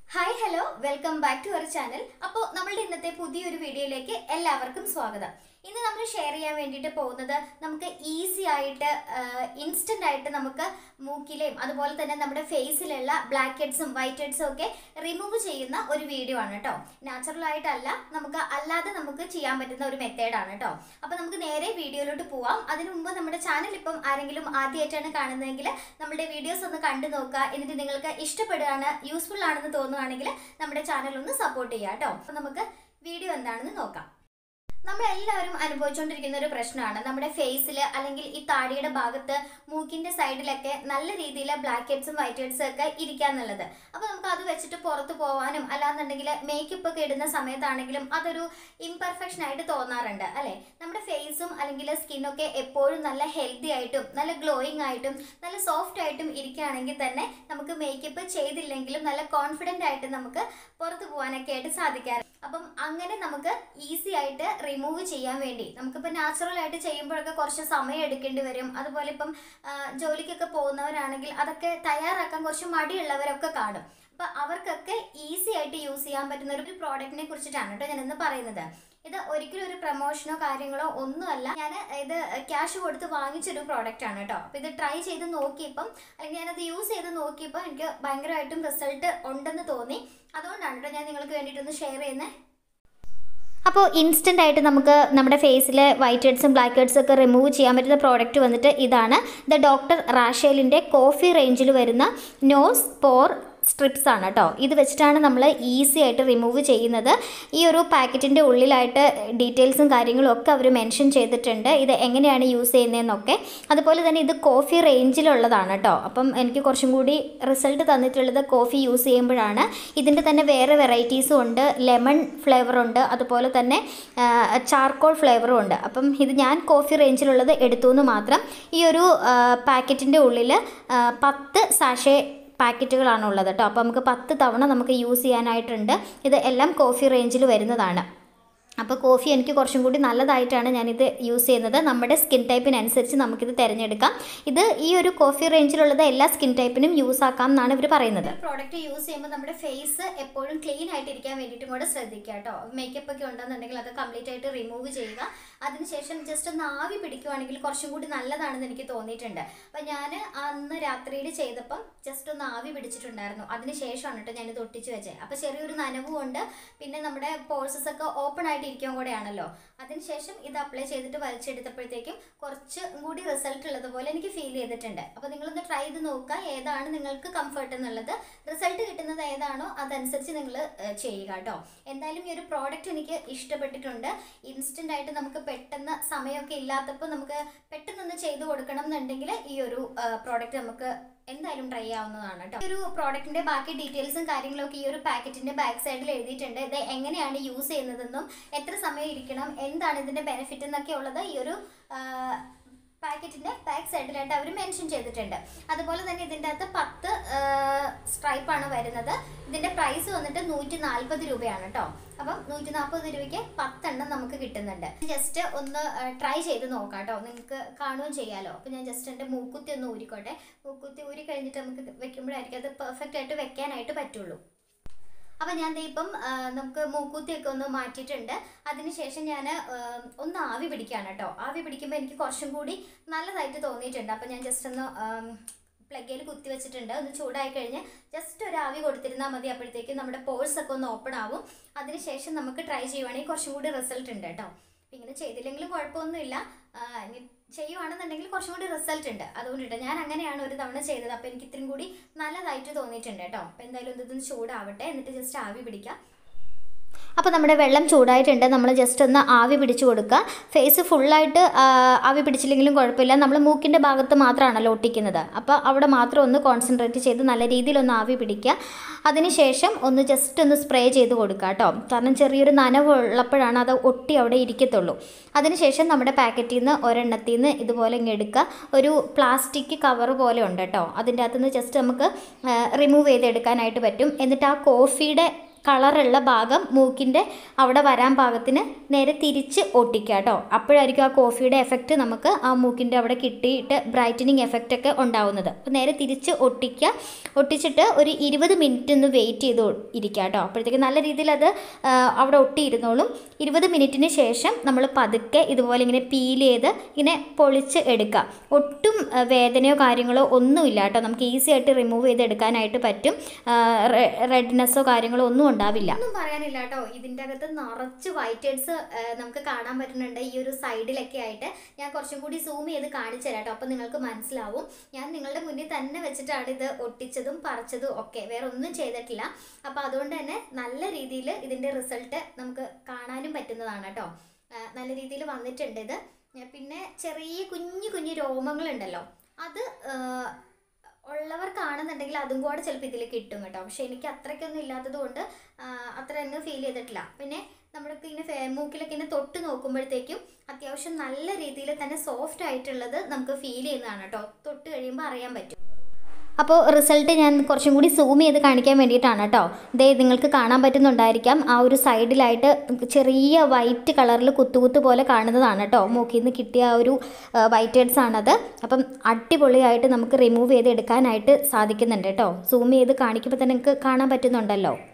hi hello welcome back to our channel അപ്പോൾ നമ്മളുടെ ഇന്നത്തെ പുതിയൊരു വീഡിയോയിലേക്ക് എല്ലാവർക്കും സ്വാഗതം ഇന്ന് നമ്മൾ ഷെയർ ചെയ്യാൻ വേണ്ടിയിട്ട് പോകുന്നത് നമുക്ക് ഈസി ആയിട്ട് ഇൻസ്റ്റന്റ് ആയിട്ട് നമുക്ക് മൂക്കിലെയും അതുപോലെ തന്നെ നമ്മുടെ ഫേസിലുള്ള ബ്ലാക്ക് ഹെഡ്സും വൈറ്റ് ഹെഡ്സും ഒക്കെ റിമൂവ് ചെയ്യുന്ന ഒരു വീഡിയോ ആണ് കേട്ടോ നാച്ചുറൽ ആയിട്ടല്ല നമുക്ക് അല്ലാതെ നമുക്ക് ചെയ്യാൻ പറ്റുന്ന ഒരു മെത്തേഡാണ് കേട്ടോ അപ്പോൾ നമുക്ക് നേരെ വീഡിയോയിലോട്ട് പോവാം അതിനു മുമ്പ് നമ്മുടെ ചാനൽ ഇപ്പം ആരെങ്കിലും ആദ്യമായിട്ടാണ് കാണുന്നതെങ്കിൽ നമ്മുടെ വീഡിയോസ് ഒന്ന് കണ്ടു നോക്കുക എന്നിട്ട് നിങ്ങൾക്ക് ഇഷ്ടപ്പെടുകയാണ് യൂസ്ഫുൾ ആണെന്ന് തോന്നുകയാണെങ്കിൽ നമ്മുടെ ചാനൽ ഒന്ന് സപ്പോർട്ട് ചെയ്യുക കേട്ടോ അപ്പോൾ നമുക്ക് വീഡിയോ എന്താണെന്ന് നോക്കാം നമ്മളെല്ലാവരും അനുഭവിച്ചുകൊണ്ടിരിക്കുന്ന ഒരു പ്രശ്നമാണ് നമ്മുടെ ഫേസിൽ അല്ലെങ്കിൽ ഈ താടിയുടെ ഭാഗത്ത് മൂക്കിന്റെ സൈഡിലൊക്കെ നല്ല രീതിയിൽ ബ്ലാക്ക് ഹെഡ്സും വൈറ്റ് ഹെഡ്സും ഒക്കെ ഇരിക്കാന്നുള്ളത് അപ്പോൾ നമുക്ക് അത് വെച്ചിട്ട് പുറത്ത് പോകാനും അല്ലാന്നുണ്ടെങ്കിൽ മേക്കപ്പ് ഒക്കെ ഇടുന്ന സമയത്താണെങ്കിലും അതൊരു ഇംപെർഫെക്ഷൻ ആയിട്ട് തോന്നാറുണ്ട് അല്ലേ നമ്മുടെ ഫേസും അല്ലെങ്കിൽ സ്കിന്നൊക്കെ എപ്പോഴും നല്ല ഹെൽത്തി ആയിട്ടും നല്ല ഗ്ലോയിങ് ആയിട്ടും നല്ല സോഫ്റ്റ് ആയിട്ടും ഇരിക്കുകയാണെങ്കിൽ തന്നെ നമുക്ക് മേക്കപ്പ് ചെയ്തില്ലെങ്കിലും നല്ല കോൺഫിഡൻ്റ് ആയിട്ട് നമുക്ക് പുറത്ത് പോകാനൊക്കെ ആയിട്ട് സാധിക്കാറ് അപ്പം അങ്ങനെ നമുക്ക് ഈസി ആയിട്ട് റിമൂവ് ചെയ്യാൻ വേണ്ടി നമുക്കിപ്പോൾ നാച്ചുറൽ ആയിട്ട് ചെയ്യുമ്പോഴൊക്കെ കുറച്ച് സമയം എടുക്കേണ്ടി വരും അതുപോലെ ഇപ്പം ആ, ജോലിക്കൊക്കെ പോകുന്നവരാണെങ്കിൽ അതൊക്കെ തയ്യാറാക്കാൻ കുറച്ച് മടിയുള്ളവരൊക്കെ കാണും അപ്പം അവർക്കൊക്കെ ഈസി ആയിട്ട് യൂസ് ചെയ്യാൻ പറ്റുന്ന ഒരു പ്രോഡക്റ്റിനെ കുറിച്ചിട്ടാണ് കേട്ടോ ഞാൻ ഇന്ന് പറയുന്നത് ഇത് ഒരിക്കലും ഒരു പ്രൊമോഷനോ കാര്യങ്ങളോ ഒന്നുമല്ല ഞാൻ ഇത് ക്യാഷ് കൊടുത്ത് വാങ്ങിച്ചൊരു പ്രോഡക്റ്റ് ആണ് കേട്ടോ അപ്പോൾ ഇത് ട്രൈ ചെയ്ത് നോക്കിയപ്പം അല്ലെങ്കിൽ ഞാനത് യൂസ് ചെയ്ത് നോക്കിയപ്പോൾ എനിക്ക് ഭയങ്കരമായിട്ടും റിസൾട്ട് ഉണ്ടെന്ന് തോന്നി അതുകൊണ്ടാണ് കേട്ടോ ഞാൻ നിങ്ങൾക്ക് വേണ്ടിയിട്ടൊന്ന് ഷെയർ ചെയ്യുന്നത് അപ്പോൾ ഇൻസ്റ്റൻ്റ് ആയിട്ട് നമുക്ക് നമ്മുടെ ഫേസിലെ വൈറ്റ് ഹെഡ്സും ബ്ലാക്ക് ഹെഡ്സും ഒക്കെ റിമൂവ് ചെയ്യാൻ പറ്റുന്ന പ്രോഡക്റ്റ് വന്നിട്ട് ഇതാണ് ദ ഡോക്ടർ റാഷേലിൻ്റെ കോഫി റേഞ്ചിൽ വരുന്ന നോസ് പോർ സ്ട്രിപ്സ് ആണ് കേട്ടോ ഇത് വെച്ചിട്ടാണ് നമ്മൾ ഈസി ആയിട്ട് റിമൂവ് ചെയ്യുന്നത് ഈ ഒരു പാക്കറ്റിൻ്റെ ഉള്ളിലായിട്ട് ഡീറ്റെയിൽസും കാര്യങ്ങളും ഒക്കെ അവർ മെൻഷൻ ചെയ്തിട്ടുണ്ട് ഇത് എങ്ങനെയാണ് യൂസ് ചെയ്യുന്നതെന്നൊക്കെ അതുപോലെ തന്നെ ഇത് കോഫി റേഞ്ചിലുള്ളതാണ് കേട്ടോ അപ്പം എനിക്ക് കുറച്ചും കൂടി റിസൾട്ട് തന്നിട്ടുള്ളത് കോഫി യൂസ് ചെയ്യുമ്പോഴാണ് ഇതിൻ്റെ തന്നെ വേറെ വെറൈറ്റീസും ഉണ്ട് ലെമൺ ഫ്ലേവറുണ്ട് അതുപോലെ തന്നെ ചാർക്കോൾ ഫ്ലേവറും ഉണ്ട് അപ്പം ഇത് ഞാൻ കോഫി റേഞ്ചിലുള്ളത് എടുത്തു എന്ന് മാത്രം ഈ ഒരു പാക്കറ്റിൻ്റെ ഉള്ളിൽ പത്ത് സാഷേ പാക്കറ്റുകളാണ് ഉള്ളത് കേട്ടോ അപ്പോൾ നമുക്ക് പത്ത് തവണ നമുക്ക് യൂസ് ചെയ്യാനായിട്ടുണ്ട് ഇത് എല്ലാം കോഫി റേഞ്ചിൽ വരുന്നതാണ് അപ്പോൾ കോഫി എനിക്ക് കുറച്ചും കൂടി നല്ലതായിട്ടാണ് ഞാനിത് യൂസ് ചെയ്യുന്നത് നമ്മുടെ സ്കിൻ ടൈപ്പിനനുസരിച്ച് നമുക്കിത് തിരഞ്ഞെടുക്കാം ഇത് ഈ ഒരു കോഫി റേഞ്ചിലുള്ളത് എല്ലാ സ്കിൻ ടൈപ്പിനും യൂസ് ആക്കാം എന്നാണ് ഇവർ പറയുന്നത് പ്രോഡക്റ്റ് യൂസ് ചെയ്യുമ്പോൾ നമ്മുടെ ഫേസ് എപ്പോഴും ക്ലീൻ ആയിട്ട് ഇരിക്കാൻ വേണ്ടിയിട്ടും കൂടെ ശ്രദ്ധിക്കുക കേട്ടോ മേക്കപ്പ് ഒക്കെ ഉണ്ടെന്നുണ്ടെങ്കിൽ അത് കംപ്ലീറ്റ് ആയിട്ട് റിമൂവ് ചെയ്യുക അതിനുശേഷം ജസ്റ്റ് ഒന്ന് ആവി പിടിക്കുവാണെങ്കിൽ കുറച്ചും കൂടി നല്ലതാണെന്ന് എനിക്ക് തോന്നിയിട്ടുണ്ട് അപ്പം ഞാൻ അന്ന് രാത്രിയിൽ ചെയ്തപ്പം ജസ്റ്റ് ഒന്ന് ആവി പിടിച്ചിട്ടുണ്ടായിരുന്നു അതിനുശേഷമാണ് കേട്ടോ ഞാനിത് ഒട്ടിച്ച് വെച്ചത് അപ്പോൾ ചെറിയൊരു നനവും ഉണ്ട് പിന്നെ നമ്മുടെ പോഴ്സസ് ഒക്കെ ഓപ്പൺ ആയിട്ട് ഇരിക്കാൻ കൂടെയാണല്ലോ അതിനുശേഷം ഇത് അപ്ലൈ ചെയ്തിട്ട് വലിച്ചെടുത്തപ്പോഴത്തേക്കും കുറച്ച് കൂടി റിസൾട്ട് ഉള്ളതുപോലെ എനിക്ക് ഫീൽ ചെയ്തിട്ടുണ്ട് അപ്പോൾ നിങ്ങളൊന്ന് ട്രൈ ചെയ്ത് നോക്കുക ഏതാണ് നിങ്ങൾക്ക് കംഫർട്ട് എന്നുള്ളത് റിസൾട്ട് കിട്ടുന്നത് ഏതാണോ അതനുസരിച്ച് നിങ്ങൾ ചെയ്യുക കേട്ടോ എന്തായാലും ഈ ഒരു പ്രോഡക്റ്റ് എനിക്ക് ഇഷ്ടപ്പെട്ടിട്ടുണ്ട് ഇൻസ്റ്റൻ്റ് ആയിട്ട് നമുക്ക് പെട്ടെന്ന് സമയമൊക്കെ ഇല്ലാത്തപ്പോൾ നമുക്ക് പെട്ടെന്നൊന്ന് ചെയ്ത് കൊടുക്കണം എന്നുണ്ടെങ്കിൽ ഈ ഒരു പ്രോഡക്റ്റ് നമുക്ക് എന്തായാലും ട്രൈ ആവുന്നതാണ് കേട്ടോ ഈ ഒരു പ്രോഡക്റ്റിന്റെ ബാക്കി ഡീറ്റെയിൽസും കാര്യങ്ങളൊക്കെ ഈ ഒരു പാക്കറ്റിന്റെ ബാക്ക് സൈഡിൽ എഴുതിയിട്ടുണ്ട് ഇത് എങ്ങനെയാണ് യൂസ് ചെയ്യുന്നതെന്നും എത്ര സമയം ഇരിക്കണം എന്താണ് ഇതിന്റെ ബെനിഫിറ്റ് എന്നൊക്കെ ഉള്ളത് ഈ ഒരു പാക്കറ്റിന്റെ ബാക്ക് സൈഡിലായിട്ട് അവർ മെൻഷൻ ചെയ്തിട്ടുണ്ട് അതുപോലെ തന്നെ ഇതിൻ്റെ അകത്ത് പത്ത് സ്ട്രൈപ്പാണ് വരുന്നത് ഇതിന്റെ പ്രൈസ് വന്നിട്ട് നൂറ്റി നാൽപ്പത് രൂപയാണ് കേട്ടോ അപ്പം നൂറ്റി നാൽപ്പത് രൂപയ്ക്ക് പത്തെണ്ണം നമുക്ക് കിട്ടുന്നുണ്ട് ജസ്റ്റ് ഒന്ന് ട്രൈ ചെയ്ത് നോക്കാം കേട്ടോ നിങ്ങൾക്ക് കാണുകയും ചെയ്യാലോ അപ്പം ഞാൻ ജസ്റ്റ് എൻ്റെ മൂക്കുത്തി ഒന്ന് ഊരിക്കോട്ടെ മൂക്കുത്തി ഊരി കഴിഞ്ഞിട്ട് നമുക്ക് വെക്കുമ്പോഴായിരിക്കും അത് പെർഫെക്റ്റ് ആയിട്ട് വെക്കാനായിട്ട് പറ്റുള്ളൂ അപ്പം ഞാൻ ദേ ഇപ്പം ആ, നമുക്ക് മൂക്കുത്തിയൊക്കെ ഒന്ന് മാറ്റിയിട്ടുണ്ട് അതിനുശേഷം ഞാൻ ഒന്ന് ആവി പിടിക്കുകയാണ് കേട്ടോ ആവി പിടിക്കുമ്പോൾ എനിക്ക് കുറച്ചും കൂടി നല്ലതായിട്ട് തോന്നിയിട്ടുണ്ട് അപ്പം ഞാൻ ജസ്റ്റ് ഒന്ന് പ്ലഗിൽ കുത്തി വെച്ചിട്ടുണ്ട് ഒന്ന് ചൂടായി കഴിഞ്ഞ് ജസ്റ്റ് ഒരു ആവി കൊടുത്തിരുന്നാൽ മതി അപ്പോഴത്തേക്കും നമ്മുടെ പോഴ്സ് ഒക്കെ ഒന്ന് ഓപ്പൺ ആവും അതിനുശേഷം നമുക്ക് ട്രൈ ചെയ്യുവാണെങ്കിൽ കുറച്ചും കൂടി റിസൾട്ട് ഉണ്ട് കേട്ടോ അപ്പം ഇങ്ങനെ ചെയ്തില്ലെങ്കിലും കുഴപ്പമൊന്നുമില്ല ആ, ഇനി ചെയ്യുവാണെന്നുണ്ടെങ്കിൽ കുറച്ചും കൂടി റിസൾട്ട് ഉണ്ട് അതുകൊണ്ടിട്ട് ഞാൻ അങ്ങനെയാണ് ഒരു തവണ ചെയ്തത് അപ്പോൾ എനിക്ക് ഇത്രയും കൂടി നല്ലതായിട്ട് തോന്നിയിട്ടുണ്ട് കേട്ടോ അപ്പോൾ എന്തായാലും ഇതൊന്ന് ചൂടാവട്ടെ എന്നിട്ട് ജസ്റ്റ് ആവി പിടിക്കാം അപ്പോൾ നമ്മുടെ വെള്ളം ചൂടായിട്ടുണ്ട് നമ്മൾ ജസ്റ്റ് ഒന്ന് ആവി പിടിച്ചു കൊടുക്കുക ഫേസ് ഫുള്ളായിട്ട് ആവി പിടിച്ചില്ലെങ്കിലും കുഴപ്പമില്ല നമ്മൾ മൂക്കിൻ്റെ ഭാഗത്ത് മാത്രമാണല്ലോ ഒട്ടിക്കുന്നത് അപ്പോൾ അവിടെ മാത്രം ഒന്ന് കോൺസെൻട്രേറ്റ് ചെയ്ത് നല്ല രീതിയിൽ ഒന്ന് ആവി പിടിക്കുക അതിനുശേഷം ഒന്ന് ജസ്റ്റ് ഒന്ന് സ്പ്രേ ചെയ്ത് കൊടുക്കുക കേട്ടോ കാരണം ചെറിയൊരു നനവ് ഉള്ളപ്പോഴാണ് അത് ഒട്ടി അവിടെ ഇരിക്കത്തുള്ളൂ അതിനുശേഷം നമ്മുടെ പാക്കറ്റിൽ നിന്ന് ഒരെണ്ണത്തിൽ നിന്ന് ഇതുപോലെ ഇങ്ങ് എടുക്കുക ഒരു പ്ലാസ്റ്റിക് കവർ പോലെ ഉണ്ട് കേട്ടോ അതിൻ്റെ അകത്തുനിന്ന് ജസ്റ്റ് നമുക്ക് റിമൂവ് ചെയ്തെടുക്കാനായിട്ട് പറ്റും എന്നിട്ട് ആ കോഫിയുടെ കളറുള്ള ഭാഗം മൂക്കിൻ്റെ അവിടെ വരാൻ പാകത്തിന് നേരെ തിരിച്ച് ഒട്ടിക്കുക കേട്ടോ അപ്പോഴായിരിക്കും ആ കോഫിയുടെ എഫക്റ്റ് നമുക്ക് ആ മൂക്കിൻ്റെ അവിടെ കിട്ടിയിട്ട് ബ്രൈറ്റനിങ് എഫക്റ്റ് ഒക്കെ ഉണ്ടാവുന്നത് അപ്പോൾ നേരെ തിരിച്ച് ഒട്ടിക്കുക ഒട്ടിച്ചിട്ട് ഒരു ഇരുപത് മിനിറ്റ് ഒന്ന് വെയിറ്റ് ചെയ്ത് ഇരിക്കുക കേട്ടോ അപ്പോഴത്തേക്ക് നല്ല രീതിയിൽ അത് ആ, അവിടെ ഒട്ടിയിരുന്നോളും ഇരുപത് മിനിറ്റിന് ശേഷം നമ്മൾ പതുക്കെ ഇതുപോലെ ഇങ്ങനെ പീൽ ചെയ്ത് ഇങ്ങനെ പൊളിച്ച് എടുക്കുക ഒട്ടും ആ, വേദനയോ കാര്യങ്ങളോ ഒന്നുമില്ല കേട്ടോ നമുക്ക് ഈസി ആയിട്ട് റിമൂവ് ചെയ്ത് എടുക്കാനായിട്ട് പറ്റും റെഡ്നെസ്സോ കാര്യങ്ങളോ ഒന്നും ഉണ്ടാവില്ല ഒന്നും പറയാനില്ല കേട്ടോ ഇതിൻ്റെ അകത്ത് നിറച്ച് വൈറ്റ് ഹെഡ്സ് നമുക്ക് കാണാൻ പറ്റുന്നുണ്ട് ഈ ഒരു സൈഡിലൊക്കെ ആയിട്ട് ഞാൻ കുറച്ചും കൂടി സൂം ചെയ്ത് കാണിച്ചു തരാം കേട്ടോ അപ്പോൾ നിങ്ങൾക്ക് മനസ്സിലാവും ഞാൻ നിങ്ങളുടെ മുന്നിൽ തന്നെ വെച്ചിട്ടാണ് ഇത് ഒട്ടിച്ചതും പറിച്ചതും ഒക്കെ വേറെ ഒന്നും ചെയ്തിട്ടില്ല അപ്പോൾ അതുകൊണ്ട് തന്നെ നല്ല രീതിയിൽ ഇതിൻ്റെ റിസൾട്ട് നമുക്ക് കാണാനും പറ്റുന്നതാണ് കേട്ടോ ആ, നല്ല രീതിയിൽ വന്നിട്ടുണ്ട് ഇത് ഏ, പിന്നെ ചെറിയ കുഞ്ഞു കുഞ്ഞു രോമങ്ങളുണ്ടല്ലോ അത് ആ, ഉള്ളവർക്കാണെന്നുണ്ടെങ്കിൽ അതും കൂടെ ചിലപ്പോൾ ഇതിൽ കിട്ടും കേട്ടോ പക്ഷെ എനിക്ക് അത്രയ്ക്കൊന്നും ഇല്ലാത്തത് കൊണ്ട് ആ, അത്ര ഒന്നും ഫീൽ ചെയ്തിട്ടില്ല പിന്നെ നമ്മൾക്ക് ഇങ്ങനെ ഫേ മൂക്കിലൊക്കെ ഇങ്ങനെ തൊട്ട് നോക്കുമ്പോഴത്തേക്കും അത്യാവശ്യം നല്ല രീതിയിൽ തന്നെ സോഫ്റ്റ് ആയിട്ടുള്ളത് നമുക്ക് ഫീൽ ചെയ്യുന്നതാണ് കേട്ടോ തൊട്ട് കഴിയുമ്പോൾ അറിയാൻ പറ്റും അപ്പോൾ റിസൾട്ട് ഞാൻ കുറച്ചും കൂടി സൂം ചെയ്ത് കാണിക്കാൻ വേണ്ടിയിട്ടാണ് കേട്ടോ ദേ നിങ്ങൾക്ക് കാണാൻ പറ്റുന്നുണ്ടായിരിക്കാം ആ ഒരു സൈഡിലായിട്ട് ചെറിയ വൈറ്റ് കളറിൽ കുത്തുകുത്ത് പോലെ കാണുന്നതാണ് കേട്ടോ മൂക്കിൽ നിന്ന് കിട്ടിയ ആ ഒരു വൈറ്റ് ഹെഡ്സ് ആണത് അപ്പം അടിപൊളിയായിട്ട് നമുക്ക് റിമൂവ് ചെയ്ത് എടുക്കാനായിട്ട് സാധിക്കുന്നുണ്ട് കേട്ടോ സൂം ചെയ്ത് കാണിക്കുമ്പോൾ തന്നെ നിങ്ങൾക്ക് കാണാൻ പറ്റുന്നുണ്ടല്ലോ